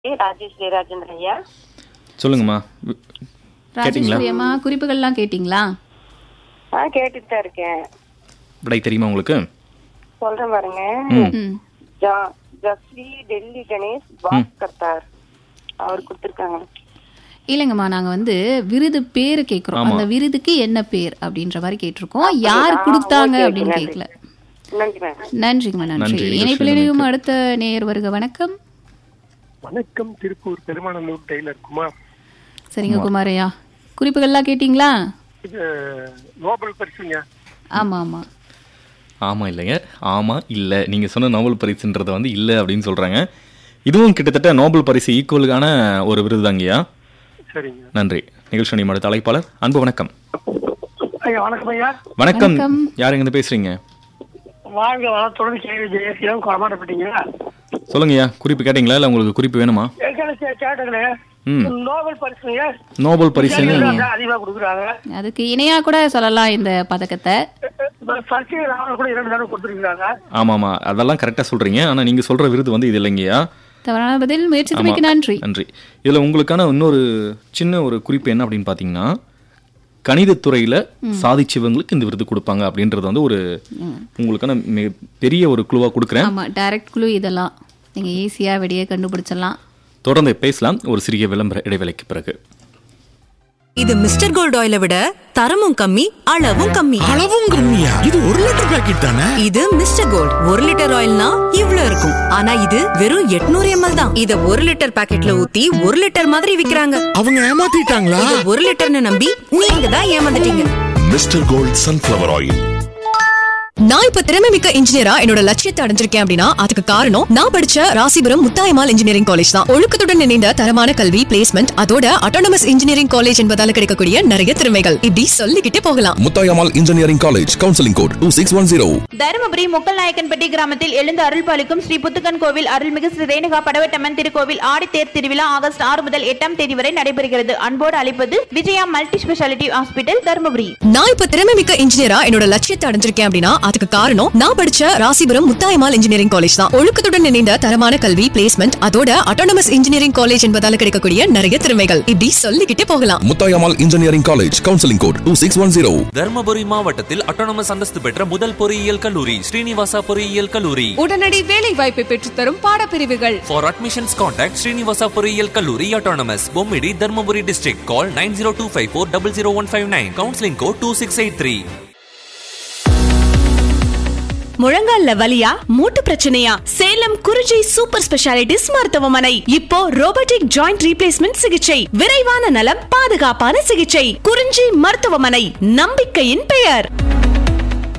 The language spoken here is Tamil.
ராஜேஷ் ஜெயராஜேந்திரன் ஐயா சொல்லுங்கம்மா வி- கேட்டிங்களா ராஜேஸ்வரி அம்மா குறிப்புகள்லாம் கேட்டிங்களா ஆ கேட்டுட்டு தான் இருக்கேன் விடை தெரியுமா உங்களுக்கு சொல்றேன் பாருங்க ம் ஜா- ஜஸ்வி டெல்லி கணேஷ் பாஸ்கர்த்தார் அவர் கொடுத்துருக்காங்க இல்லைங்கம்மா நாங்க வந்து விருது பேரு கேக்குறோம் ஆமா. அந்த விருதுக்கு என்ன பேர் அப்படின்ற மாதிரி கேட்டிருக்கோம் யார் கொடுத்தாங்க ஓகே, அப்படின்னு நன்றி. கேட்கல நன்றி மேம் நன்றிங்கம்மா நன்றி நன்றி, நிகழ்ச்சியில் இணைப்பில் இணையும் அடுத்த நேயர் வருக வணக்கம் வணக்கம் திருப்பூர் பெருமாநல்லூர் டெய்லர் குமார் சரிங்க குமாரையா குறிப்புகள்லாம் கேட்டிங்களா இது நோபல் பரிசுங்க ஆமா ஆமா ஆமா இல்லைங்க ஆமா இல்ல நீங்க சொன்ன நோபல் பரிசுன்றத வந்து இல்ல அப்படின்னு சொல்றாங்க இதுவும் கிட்டத்தட்ட நோபல் பரிசு ஈக்குவலுக்கான ஒரு விருது தாங்கய்யா சரிங்க நன்றி நிகழ்ச்சி நிமிட தலைப்பாளர் அன்பு வணக்கம் ஐயா வணக்கம் ஐயா வணக்கம் வணக்கம். யார் எங்க பேசுறீங்க வாழ்க வளத்துடன் கேள்வி ஜெயசீலம் குளமாட்டப்பட்டீங்க சொல்லுங்கய்யா குறிப்பு கேட்டீங்களா இல்ல உங்களுக்கு குறிப்பு வேணுமா ஏற்கனவே கே- கேட்டங்களே ம். நோபல் பரிசுங்க நோபல் பரிசுன்னு அதிகமா கொடுக்குறாங்க அதுக்கு இணையா கூட சொல்லலாம் இந்த பதக்கத்தை பரிசு ராவணன் கூட இரண்டு தடவை கொடுத்துருக்காங்க ஆமா ஆமா அதெல்லாம் கரெக்டா சொல்றீங்க ஆனா நீங்க சொல்ற விருது வந்து இது இல்லைங்கய்யா தவறான பதில் முயற்சிக்கு ஆமா. மிக்க நன்றி நன்றி இதுல உங்களுக்கான இன்னொரு சின்ன ஒரு குறிப்பு என்ன அப்படின்னு பாத்தீங்கன்னா கணிதத்துறையில சாதிச்சவங்களுக்கு இந்த விருது கொடுப்பாங்க அப்படின்றது வந்து ஒரு உங்களுக்கான மிக பெரிய ஒரு குழுவா கொடுக்குறேன் ஆமா டைரக்ட் குழு இதெல்லாம் நீங்க ஈஸியா வெளியே கண்டுபிடிச்சிடலாம் தொடர்ந்து பேசலாம் ஒரு சிறிய விளம்பர இடைவேளைக்கு பிறகு இது மிஸ்டர் கோல்ட் ஆயிலை விட தரமும் கம்மி அளவும் கம்மி அளவும் கம்மியா இது ஒரு லிட்டர் பாக்கெட் தானே இது மிஸ்டர் கோல்ட் ஒரு லிட்டர் ஆயில்னா இவ்ளோ இருக்கும் ஆனா இது வெறும் 800 எம்எல் தான் இத ஒரு லிட்டர் பாக்கெட்ல ஊத்தி ஒரு லிட்டர் மாதிரி விக்கிறாங்க அவங்க ஏமாத்திட்டாங்களா இத ஒரு லிட்டர்னு நம்பி நீங்க தான் ஏமாந்துட்டீங்க மிஸ்டர் கோல்ட் சன்ஃபிளவர் ஆயில் நான் இப்ப திறமை மிக்க இன்ஜினியரா என்னோட லட்சியத்தை அடைஞ்சிருக்கேன் அப்படின்னா அதுக்கு காரணம் நான் படிச்ச ராசிபுரம் முத்தாயமால் இன்ஜினியரிங் காலேஜ் தான் ஒழுக்கத்துடன் இணைந்த தரமான கல்வி பிளேஸ்மெண்ட் அதோட அட்டானமஸ் இன்ஜினியரிங் காலேஜ் என்பதால கிடைக்கக்கூடிய நிறைய திறமைகள் இப்படி சொல்லிக்கிட்டே போகலாம் Muthayammal engineering college counselling code two six one zero Dharmapuri Mukkalnayakkanpatti கிராமத்தில் எழுந்து அருள்பாலிக்கும் ஸ்ரீ புத்துக்கன் கோவில் அருள்மிகு ஸ்ரீ ரேணுகா படவட்டம்மன் திருக்கோவில் ஆடித்தேர் திருவிழா ஆகஸ்ட் ஆறு முதல் எட்டாம் தேதி வரை நடைபெறுகிறது அன்போடு அழைப்பது Vijaya multi speciality hospital Dharmapuri நான் இப்ப திறமை மிக்க இன்ஜினியரா என்னோட லட்சியத்தை அடைஞ்சிருக்கேன் அப்படின்னா அதுக்கு காரணம் நான் படிச்ச ராசிபுரம் முத்தாயமால் இன்ஜினியரிங் காலேஜ் தான் ஒழுக்கத்துடன் இணைந்த தரமான கல்வி பிளேஸ்மெண்ட் அதோட அட்டானமஸ் இன்ஜினியரிங் காலேஜ் என்பதால கிடைக்கக்கூடிய நிறைய திறமைகள் இப்படி சொல்லிக்கிட்டே போகலாம் Muthayammal engineering college counselling code two six one zero Dharmapuri மாவட்டத்தில் அட்டானமஸ் அந்தஸ்து பெற்ற முதல் பொறியியல் கல்லூரி ஸ்ரீனிவாசா பொறியியல் கல்லூரி உடனடி வேலை வாய்ப்பை பெற்றுத்தரும் பாடப்பிரிவுகள் For admissions contact Srinivasa பொறியியல் கல்லூரி autonomous Bommidi Dharmapuri district call 9025400159 counseling code 2683 முழங்கால்ல வலியா மூட்டு பிரச்சனையா சேலம் குறிஞ்சி சூப்பர் ஸ்பெஷாலிட்டிஸ் மருத்துவமனை இப்போ ரோபோட்டிக் ஜாயிண்ட் ரீப்ளேஸ்மெண்ட் சிகிச்சை விரைவான நலம் பாதுகாப்பான சிகிச்சை குறிஞ்சி மருத்துவமனை நம்பிக்கையின் பெயர்